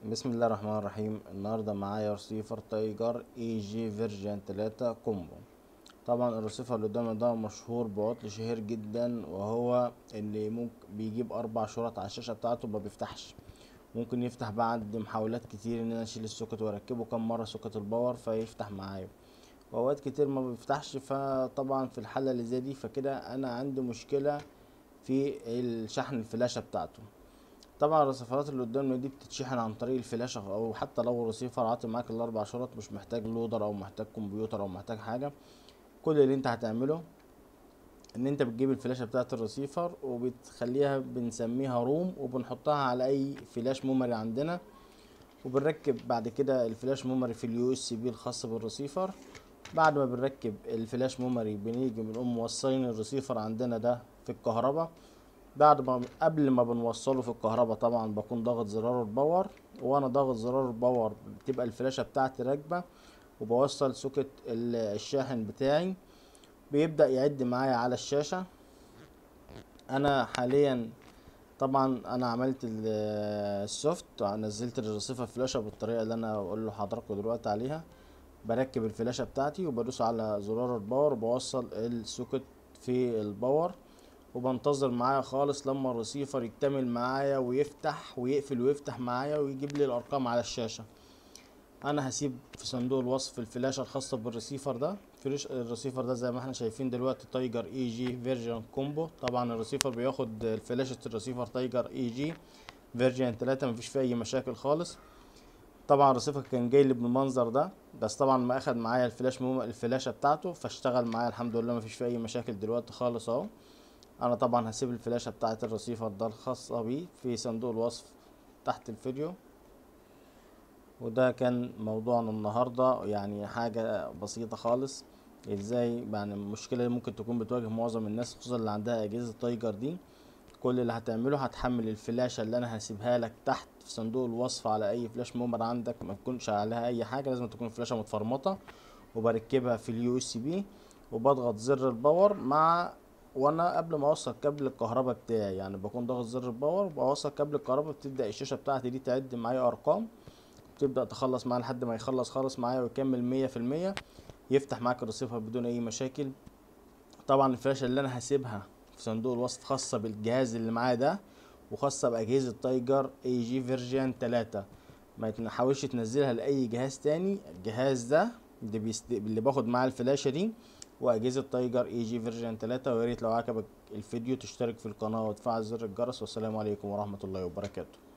بسم الله الرحمن الرحيم النهارده معايا رسيفر تايجر اي جي فيرجن 3 كومبو طبعا الرسيفر اللي قدامنا ده مشهور بعطل شهير جدا وهو اللي ممكن بيجيب اربع شرط على الشاشه بتاعته ما بيفتحش ممكن يفتح بعد محاولات كتير ان انا اشيل السوكت واركبه كام مره سوكت الباور فيفتح معايا واوقات كتير ما بيفتحش فطبعا في الحاله اللي زي دي فكده انا عندي مشكله في الشحن الفلاشه بتاعته طبعا الرسيفرات اللي قدامنا دي بتتشحن عن طريق الفلاشة او حتى لو الرسيفر عاطي معاك الاربع شرط مش محتاج لودر او محتاج كمبيوتر او محتاج حاجة كل اللي انت هتعمله ان انت بتجيب الفلاشة بتاعة الرسيفر وبتخليها بنسميها روم وبنحطها على اي فلاش ميموري عندنا وبنركب بعد كده الفلاش ميموري في اليو اس بي الخاص بالرسيفر بعد ما بنركب الفلاش ميموري بنيجي بنقوم موصلين الرسيفر عندنا ده في الكهرباء بعد ما قبل ما بنوصله في الكهرباء طبعا بكون ضاغط زرار الباور وانا ضاغط زرار الباور بتبقى الفلاشة بتاعتي راكبة وبوصل سوكت الشاحن بتاعي بيبدأ يعد معايا على الشاشة انا حاليا طبعا انا عملت السوفت نزلت الرسيفر فلاشة بالطريقة اللي انا اقول لحضراتكم دلوقتي عليها بركب الفلاشة بتاعتي وبدوس على زرار الباور وبوصل السوكت في الباور وبنتظر معايا خالص لما الرسيفر يكتمل معايا ويفتح ويقفل ويفتح معايا ويجيب لي الارقام على الشاشة انا هسيب في صندوق الوصف الفلاشة الخاصة بالرسيفر ده فلوش الرسيفر ده زي ما احنا شايفين دلوقتي تايجر اي جي فيرجن كومبو طبعا الرسيفر بياخد فلاشة الرسيفر تايجر اي جي فيرجن 3 مفيش فيه اي مشاكل خالص طبعا الرسيفر كان جاي لي بالمنظر ده بس طبعا ما اخد معايا الفلاش موم الفلاشة بتاعته فاشتغل معايا الحمد لله مفيش فيه اي مشاكل دلوقتي خالص اهو انا طبعا هسيب الفلاشة بتاعة الرسيفر ده الخاصة بيه في صندوق الوصف تحت الفيديو وده كان موضوعنا النهاردة يعني حاجة بسيطة خالص ازاي يعني المشكلة اللي ممكن تكون بتواجه معظم الناس خصوصا اللي عندها اجهزة تايجر دي كل اللي هتعمله هتحمل الفلاشة اللي انا هسيبها لك تحت في صندوق الوصف على اي فلاش مومر عندك ما تكونش عليها اي حاجة لازم تكون الفلاشة متفرمطة وبركبها في اليو اس بي وبضغط زر الباور مع وانا قبل ما اوصل كابل الكهرباء بتاعي يعني بكون ضاغط زر الباور بوصل كابل الكهرباء بتبدا الشاشه بتاعتي دي تعد معايا ارقام بتبدا تخلص معايا لحد ما يخلص خالص معايا ويكمل مية في المية يفتح معاك الرسيفر بدون اي مشاكل طبعا الفلاشه اللي انا هسيبها في صندوق الوصف خاصه بالجهاز اللي معايا ده وخاصه باجهزه تايجر اي جي فيرجن 3 ما تحاولش تنزلها لاي جهاز تاني الجهاز ده اللي, بيست... اللي باخد معاه الفلاشه دي واجهزه تايجر اي جي فيرجن 3 ويا ريت لو عجبك الفيديو تشترك في القناه وتفعل زر الجرس والسلام عليكم ورحمه الله وبركاته